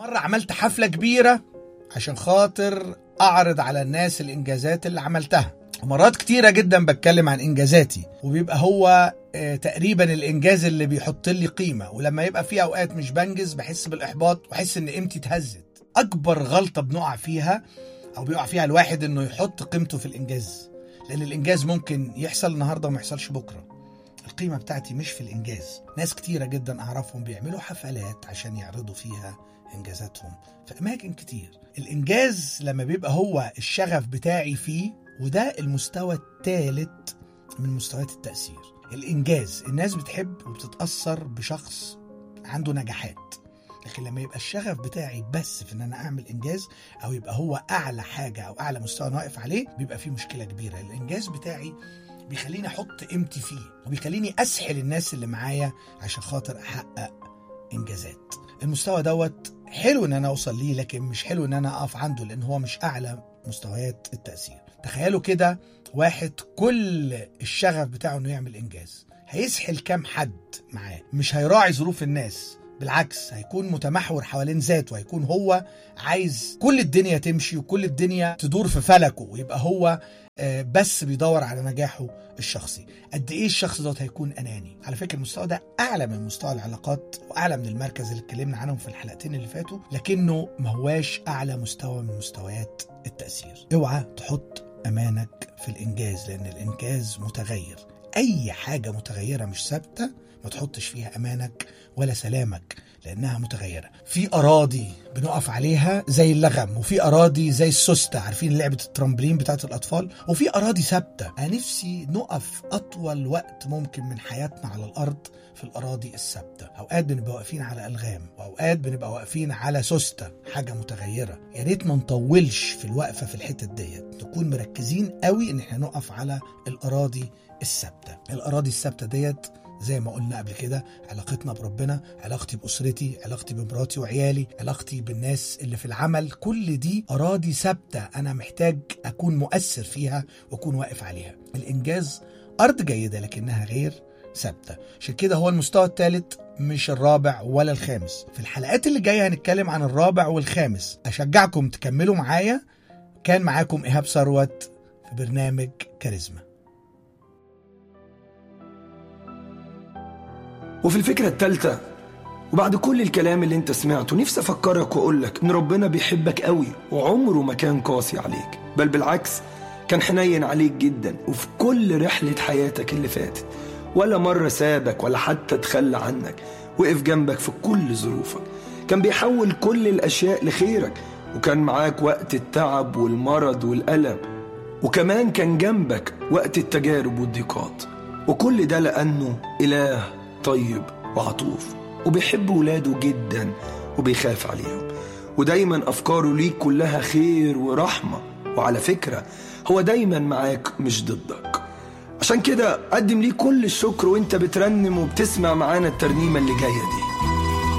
مرة عملت حفلة كبيرة عشان خاطر أعرض على الناس الإنجازات اللي عملتها مرات كتيرة جدا بتكلم عن إنجازاتي وبيبقى هو آه، تقريبا الإنجاز اللي بيحط لي قيمة ولما يبقى في أوقات مش بنجز بحس بالإحباط وأحس إن قيمتي اتهزت أكبر غلطة بنقع فيها أو بيقع فيها الواحد إنه يحط قيمته في الإنجاز لأن الإنجاز ممكن يحصل النهاردة وما يحصلش بكرة القيمة بتاعتي مش في الإنجاز ناس كتيرة جدا أعرفهم بيعملوا حفلات عشان يعرضوا فيها إنجازاتهم في أماكن كتير الإنجاز لما بيبقى هو الشغف بتاعي فيه وده المستوى الثالث من مستويات التأثير الإنجاز الناس بتحب وبتتأثر بشخص عنده نجاحات لكن لما يبقى الشغف بتاعي بس في ان انا اعمل انجاز او يبقى هو اعلى حاجه او اعلى مستوى انا واقف عليه بيبقى فيه مشكله كبيره الانجاز بتاعي بيخليني احط قيمتي فيه وبيخليني اسحل الناس اللي معايا عشان خاطر احقق انجازات المستوى دوت حلو ان انا اوصل ليه لكن مش حلو ان انا اقف عنده لان هو مش اعلى مستويات التاثير تخيلوا كده واحد كل الشغف بتاعه انه يعمل انجاز هيسحل كام حد معاه مش هيراعي ظروف الناس بالعكس هيكون متمحور حوالين ذاته هيكون هو عايز كل الدنيا تمشي وكل الدنيا تدور في فلكه ويبقى هو آه، بس بيدور على نجاحه الشخصي قد ايه الشخص دوت هيكون اناني على فكره المستوى ده اعلى من مستوى العلاقات واعلى من المركز اللي اتكلمنا عنهم في الحلقتين اللي فاتوا لكنه ما هواش اعلى مستوى من مستويات التاثير اوعى تحط امانك في الانجاز لان الانجاز متغير اي حاجه متغيره مش ثابته ما تحطش فيها امانك ولا سلامك لانها متغيره في اراضي بنقف عليها زي اللغم وفي اراضي زي السوسته عارفين لعبه الترامبلين بتاعت الاطفال وفي اراضي ثابته انا نفسي نقف اطول وقت ممكن من حياتنا على الارض في الاراضي الثابته اوقات بنبقى واقفين على الغام واوقات بنبقى واقفين على سوسته حاجه متغيره يا ريت ما نطولش في الوقفه في الحتت ديت نكون مركزين قوي ان احنا نقف على الاراضي الثابته الاراضي الثابته ديت زي ما قلنا قبل كده علاقتنا بربنا علاقتي بأسرتي علاقتي بمراتي وعيالي علاقتي بالناس اللي في العمل كل دي أراضي ثابتة أنا محتاج أكون مؤثر فيها وأكون واقف عليها الإنجاز أرض جيدة لكنها غير ثابتة عشان كده هو المستوى الثالث مش الرابع ولا الخامس في الحلقات اللي جاية هنتكلم عن الرابع والخامس أشجعكم تكملوا معايا كان معاكم إيهاب ثروت في برنامج كاريزما وفي الفكرة التالتة وبعد كل الكلام اللي انت سمعته نفسي افكرك واقول لك ان ربنا بيحبك قوي وعمره ما كان قاسي عليك بل بالعكس كان حنين عليك جدا وفي كل رحلة حياتك اللي فاتت ولا مرة سابك ولا حتى تخلى عنك وقف جنبك في كل ظروفك كان بيحول كل الأشياء لخيرك وكان معاك وقت التعب والمرض والألم وكمان كان جنبك وقت التجارب والضيقات وكل ده لأنه إله طيب وعطوف وبيحب ولاده جدا وبيخاف عليهم ودايما أفكاره ليك كلها خير ورحمة وعلى فكرة هو دايما معاك مش ضدك عشان كده قدم ليه كل الشكر وانت بترنم وبتسمع معانا الترنيمة اللي جاية دي